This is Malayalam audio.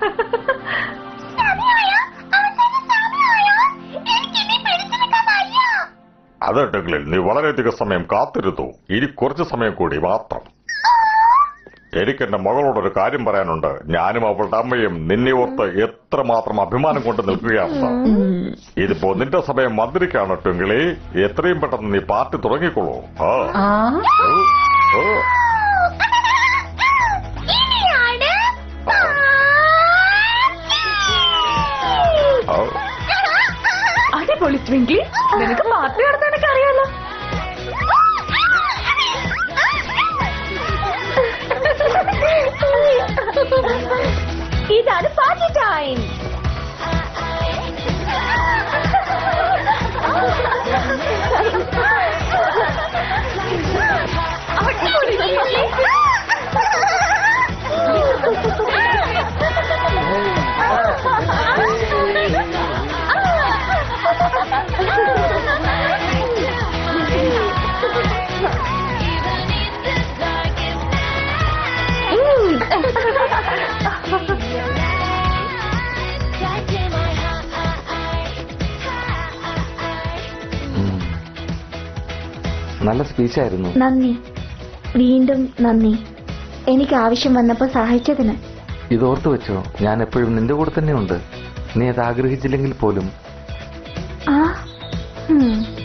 അത് ടെങ്കിളിൽ നീ വളരെയധികം സമയം കാത്തിരുന്നു ഇനി കുറച്ച് സമയം കൂടി മാത്രം എനിക്ക് എന്റെ മകളോടൊരു കാര്യം പറയാനുണ്ട് ഞാനും അവളുടെ അമ്മയും നിന്നെ ഓർത്ത് എത്രമാത്രം അഭിമാനം കൊണ്ട് നിൽക്കുകയാണ് ഇതിപ്പോ നിന്റെ സമയം മന്ത്രിക്കാണ് ടെങ്കിളി എത്രയും പെട്ടെന്ന് നീ പാർട്ടി തുടങ്ങിക്കോളൂ ആ ആ ഓ, ഓ, ഓ. അടിപൊളി ട്വിങ്കിൾ നിനക്ക് പാർട്ടി നടത്താനൊക്കെ അറിയാലോ ഇതാണ് പാർട്ടി ടൈം ഉം. നല്ല സ്പീച്ചായിരുന്നു നന്ദി വീണ്ടും നന്ദി എനിക്ക് ആവശ്യം വന്നപ്പോ സഹായിച്ചതിന് ഇത് ഓർത്തു വെച്ചോ ഞാൻ എപ്പോഴും നിന്റെ കൂടെ തന്നെയുണ്ട് നീ അത് ആഗ്രഹിച്ചില്ലെങ്കിൽ പോലും ആ ഉം.